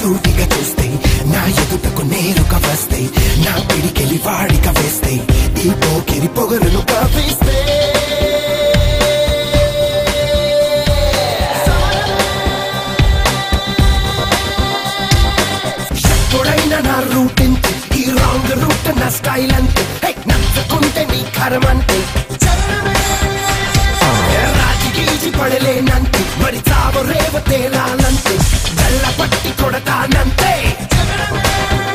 సూటిగా చూస్తే నా ఎదుటకు నేరుగా వస్తే నా పిడికెలి వాడిక వేస్తే ఈ పోకిరి పొగరును కవిస్తే ఎప్పుడైనా నా రూట్ ఇంతే ఈ రాంగ్ రూట్ నా స్టైల్ అంతే హే, నచ్చకుంటే నీ కరమంతే రాజి గీచి పడలేనంతే మరి చావు రేవ తేలాలంతే గల్ల పట్టి కొడతానంతే